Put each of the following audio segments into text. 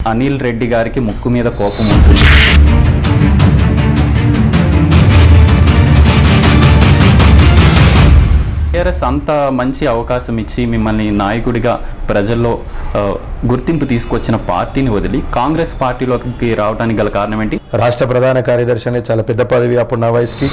అనిల్ రెడ్డి గారికి ముక్కు మీద కోపం ఉంటుంది టీఆర్ఎస్ అంత మంచి అవకాశం ఇచ్చి మిమ్మల్ని నాయకుడిగా ప్రజల్లో ఆ, గుర్తింపు తీసుకొచ్చిన పార్టీని వదిలి కాంగ్రెస్ పార్టీలోకి రావడానికి గల కారణం ఏంటి రాష్ట్ర ప్రధాన కార్యదర్శి అనేది చాలా పెద్ద పదవి అప్పుడు నా వయసుకి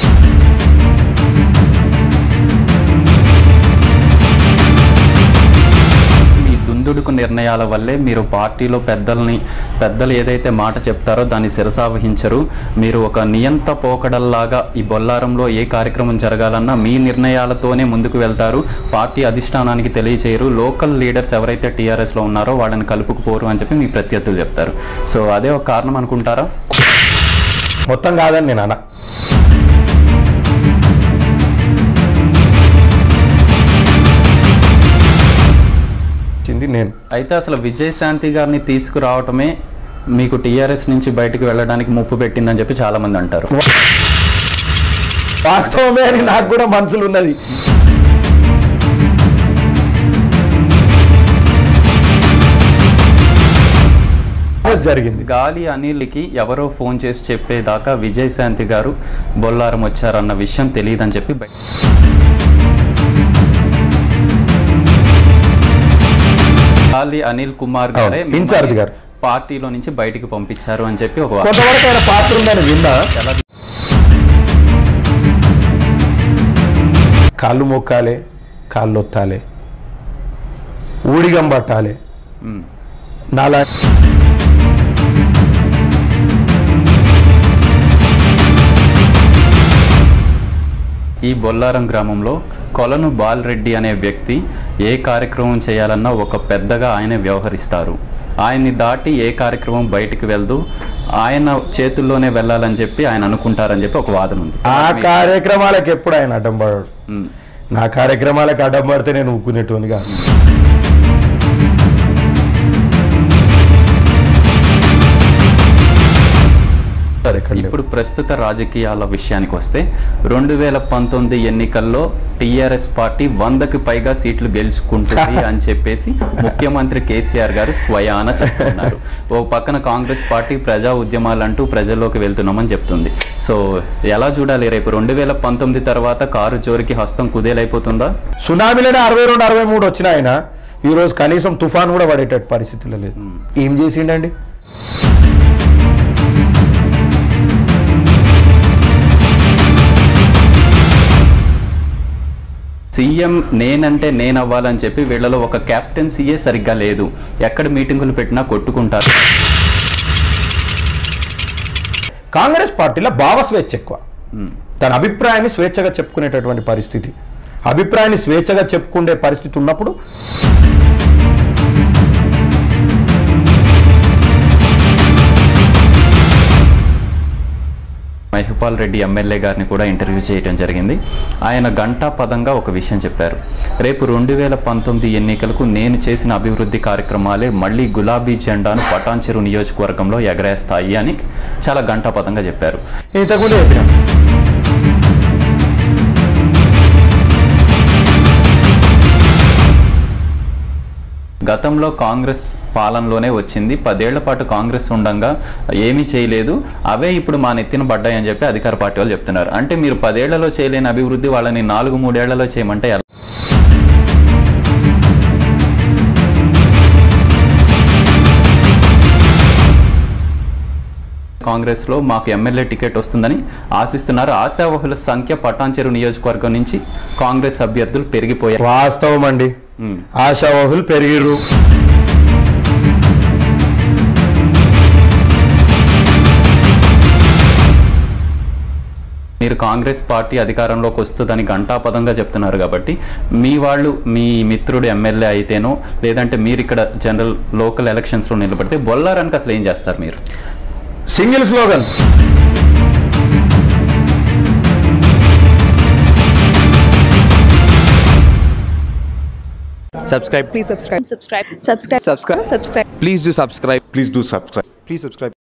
మీ దుందుడుకు నిర్ణయాల వల్లే మీరు పార్టీలో పెద్దల్ని పెద్దలు ఏదైతే మాట చెప్తారో దాన్ని శిరసావహించరు మీరు ఒక నియంత పోకడల్లాగా ఈ బొల్లారంలో ఏ కార్యక్రమం జరగాలన్నా మీ నిర్ణయాలతోనే ముందుకు వెళ్తారు పార్టీ అధిష్టానానికి తెలియచేయరు లోకల్ లీడర్స్ ఎవరైతే టీఆర్ఎస్లో ఉన్నారో వాళ్ళని కలుపుకుపోరు అని చెప్పి మీ ప్రత్యర్థులు చెప్తారు సో అదే ఒక కారణం అనుకుంటారా మొత్తం కాదని నేను అన్న ఇచ్చింది నేను అయితే అసలు విజయశాంతి గారిని తీసుకురావటమే మీకు టీఆర్ఎస్ నుంచి బయటకు వెళ్ళడానికి ముప్పు పెట్టిందని చెప్పి చాలా మంది అంటారు వాస్తవమే అని నాకు కూడా మనసులో ఉన్నది జరిగింది గాలి అనిల్కి ఎవరో ఫోన్ చేసి చెప్పేదాకా విజయశాంతి గారు బొల్లారం వచ్చారన్న విషయం తెలియదని చెప్పి బయ- గాలి అనిల్ కుమార్ గారే అవును, ఇన్ఛార్జ్ గారు. పార్టీలో నుంచి బయటికి పంపించారు అని చెప్పి ఒక వా- కొంతవరకు ఆయన పాత్ర ఉందని విన్నా ఎలా కాళ్ళు మొక్కాలే కాళ్ళు ఒత్తాలే ఊడిగం పట్టాలి ఉమ్. నాలా ఈ బొల్లారం గ్రామంలో కొలను బాలరెడ్డి అనే వ్యక్తి ఏ కార్యక్రమం చేయాలన్నా ఒక పెద్దగా ఆయనే వ్యవహరిస్తారు ఆయన్ని దాటి ఏ కార్యక్రమం బయటికి వెళ్దు ఆయన చేతుల్లోనే వెళ్ళాలని చెప్పి ఆయన అనుకుంటారని చెప్పి ఒక వాదన ఉంది ఆ కార్యక్రమాలకు ఎప్పుడు ఆయన అడ్డం పడాడు ఉమ్. నా కార్యక్రమాలకు అడ్డం పడితే నేను ఊక్కునేటోని కాదు సరే, ఇక్కడ లేవు. ఇప్పుడు ప్రస్తుత రాజకీయాల విషయానికి వస్తే రెండు వేల పంతొమ్మిది ఎన్నికల్లో టీఆర్ఎస్ పార్టీ వందకి పైగా సీట్లు గెలుచుకుంటుంది అని చెప్పేసి ముఖ్యమంత్రి కేసీఆర్ గారు స్వయాన చెప్తున్నారు ఓ పక్కన కాంగ్రెస్ పార్టీ ప్రజా ఉద్యమాలంటూ ప్రజల్లోకి వెళ్తున్నామని చెప్తుంది సో ఎలా చూడాలి రేపు రెండు వేల పంతొమ్మిది తర్వాత కారు జోరికి హస్తం కుదేలైపోతుందా సునామీలోనే అరవై రెండు అరవై మూడు వచ్చిన ఆయన ఈ రోజు కనీసం తుఫాన్ కూడా పడేటట్టు పరిస్థితిలో లేదు ఏం చేసిండండి సీఎం నేనంటే నేను అవ్వాలని చెప్పి వీళ్ళలో ఒక క్యాప్టెన్సీయే సరిగ్గా లేదు ఎక్కడ మీటింగులు పెట్టినా కొట్టుకుంటారు కాంగ్రెస్ పార్టీలో భావ స్వేచ్ఛ ఎక్కువ ఉమ్. తన అభిప్రాయాన్ని స్వేచ్ఛగా చెప్పుకునేటటువంటి పరిస్థితి అభిప్రాయాన్ని స్వేచ్ఛగా చెప్పుకునే పరిస్థితి ఉన్నప్పుడు మహిపాల్ రెడ్డి ఎమ్మెల్యే గారిని కూడా ఇంటర్వ్యూ చేయడం జరిగింది ఆయన గంటా పదంగా ఒక విషయం చెప్పారు రేపు రెండు వేల పంతొమ్మిది ఎన్నికలకు నేను చేసిన అభివృద్ధి కార్యక్రమాలే మళ్ళీ గులాబీ జెండాను పటాన్చెరు నియోజకవర్గంలో ఎగరేస్తాయి అని చాలా గంటా పదంగా చెప్పారు ఇంతకుముందు చెప్పిన గతంలో కాంగ్రెస్ పాలనలోనే వచ్చింది పదేళ్ల పాటు కాంగ్రెస్ ఉండంగా ఏమీ చేయలేదు అవే ఇప్పుడు మా నెత్తిన పడ్డాయని చెప్పి అధికార పార్టీ వాళ్ళు చెప్తున్నారు అంటే మీరు పదేళ్లలో చేయలేని అభివృద్ధి వాళ్ళని నాలుగు మూడేళ్లలో చేయమంటే ఎలా కాంగ్రెస్లో మాకు ఎమ్మెల్యే టికెట్ వస్తుందని ఆశిస్తున్నారు ఆశావహుల సంఖ్య పటాన్చెరు నియోజకవర్గం నుంచి కాంగ్రెస్ అభ్యర్థులు పెరిగిపోయారు వాస్తవం అండి ఉమ్. ఆశావహులు పెరిగిర్రు మీరు కాంగ్రెస్ పార్టీ అధికారంలోకి వస్తుందని ఘంటాపదంగా చెప్తున్నారు కాబట్టి మీ వాళ్ళు మీ మిత్రుడు ఎమ్మెల్యే అయితేనో లేదంటే మీరు ఇక్కడ జనరల్ లోకల్ ఎలక్షన్స్లో నిలబడితే బొల్లారానికి అసలు ఏం చేస్తారు మీరు single slogan subscribe Please subscribe. Subscribe. Subscribe. Subscribe. Subscribe. please do subscribe Please do subscribe. Please subscribe.